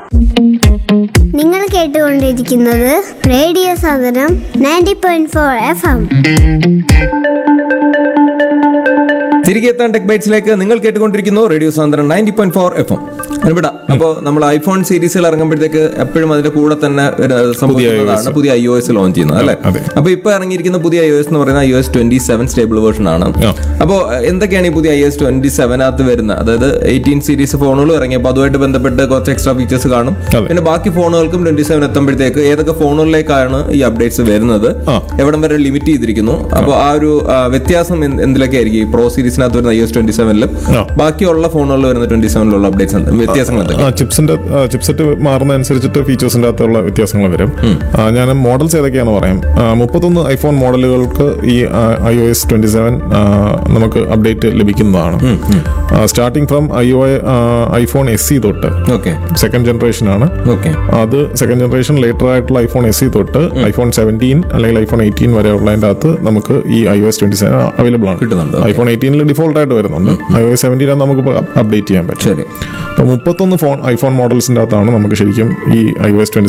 നിങ്ങൾ കേട്ടുകൊണ്ടിരിക്കുന്നത് റേഡിയോ സാധനം ninety point four F M തിരികെ എത്താൻ ടെക് ബൈറ്റ്സിലേക്ക് നിങ്ങൾ കേട്ടുകൊണ്ടിരിക്കുന്നു റേഡിയോ സാന്ദ്രൻ ninety point four F M ഇവിടെ അപ്പോൾ നമ്മൾ ഐഫോൺ സീരീസിൽ ഇറങ്ങുമ്പോഴത്തേക്ക് എപ്പോഴും അതിന്റെ കൂടെ തന്നെ ഒരു സംഭവിക്കുന്നതാണ് പുതിയ ഐ ഒ എസ് ലോഞ്ച് ചെയ്യുന്നത് അല്ലേ അതെ. അപ്പൊ ഇപ്പൊ ഇറങ്ങിയിരിക്കുന്ന പുതിയ ഐ ഒ എസ് എന്ന് പറയുന്ന I O S twenty seven stable version ആണ് ആ. അപ്പോൾ എന്തൊക്കെയാണ് ഈ പുതിയ ഐ എസ് ട്വന്റി സെവനകത്ത് വരുന്ന അതായത് എയ്റ്റീൻ സീരീസ് ഫോണുകൾ ഇറങ്ങിയപ്പോൾ അതുമായിട്ട് ബന്ധപ്പെട്ട് കുറച്ച് എക്സ്ട്രാ ഫീച്ചേഴ്സ് കാണും അതെ. പിന്നെ ബാക്കി ഫോണുകൾക്കും ട്വന്റി സെവൻ എത്തുമ്പോഴത്തേക്ക് ഏതൊക്കെ ഫോണുകളിലേക്കാണ് ഈ അപ്ഡേറ്റ്സ് വരുന്നത് ആ. എവിടം വരെ ലിമിറ്റ് ചെയ്തിരിക്കുന്നു അപ്പോൾ ആ ഒരു ആ, വ്യത്യാസം എന്ത്- എന്തിലൊക്കെ ആയിരിക്കും ഈ പ്രോ സീരീസിനകത്ത് വരുന്ന ഐ എസ് ട്വന്റി സെവനിലും ആ. ബാക്കിയുള്ള ഫോണുകളിൽ വരുന്ന ട്വന്റി സെവനിലുള്ള അപ്ഡേറ്റ്സ് വ്യത്യാസങ്ങൾ എന്തൊക്കെ ചിപ്സിന്റെ ചിപ്സെറ്റ് മാറുന്ന അനുസരിച്ചിട്ട് ഫീച്ചേഴ്സിന്റെ അകത്തുള്ള വ്യത്യാസങ്ങൾ വരും ആ, ഞാൻ മോഡൽസ് ഏതൊക്കെയാണെന്ന് പറയാം ആ, മുപ്പത്തൊന്ന് ഐഫോൺ മോഡലുകൾക്ക് ഈ I O S twenty seven നമുക്ക് അപ്ഡേറ്റ് ലഭിക്കുന്നതാണ് starting from I O iPhone S C തൊട്ട് ഓക്കെ സെക്കൻഡ് ജനറേഷൻ ആണ് ഓക്കെ അത് സെക്കൻഡ് ജനറേഷൻ ലേറ്റർ ആയിട്ടുള്ള ഐഫോൺ എസ് സി തൊട്ട് ഐഫോൺ സെവൻറ്റീൻ അല്ലെങ്കിൽ ഐഫോൺ എയ്റ്റീൻ വരെ ഉള്ളതിന്റെ അകത്ത് നമുക്ക് ഈ I O S twenty seven available ആണ് കിട്ടുന്നുണ്ട്. ഐഫോൺ എയ്റ്റീനിൽ ഡിഫോൾട്ട് ആയിട്ട് വരുന്നുണ്ട് ഐ ഒ എസ് സെവൻറ്റീൻ നമുക്ക് അപ്ഡേറ്റ് ചെയ്യാൻ പറ്റും ശരി അപ്പോൾ മുപ്പത്തൊന്ന് ഫോൺ ഐഫോൺ മോഡൽസിന്റെ അകത്താണ് നമുക്ക് ശരിക്കും ഈ ഐ ഒ എസ് ട്വന്റി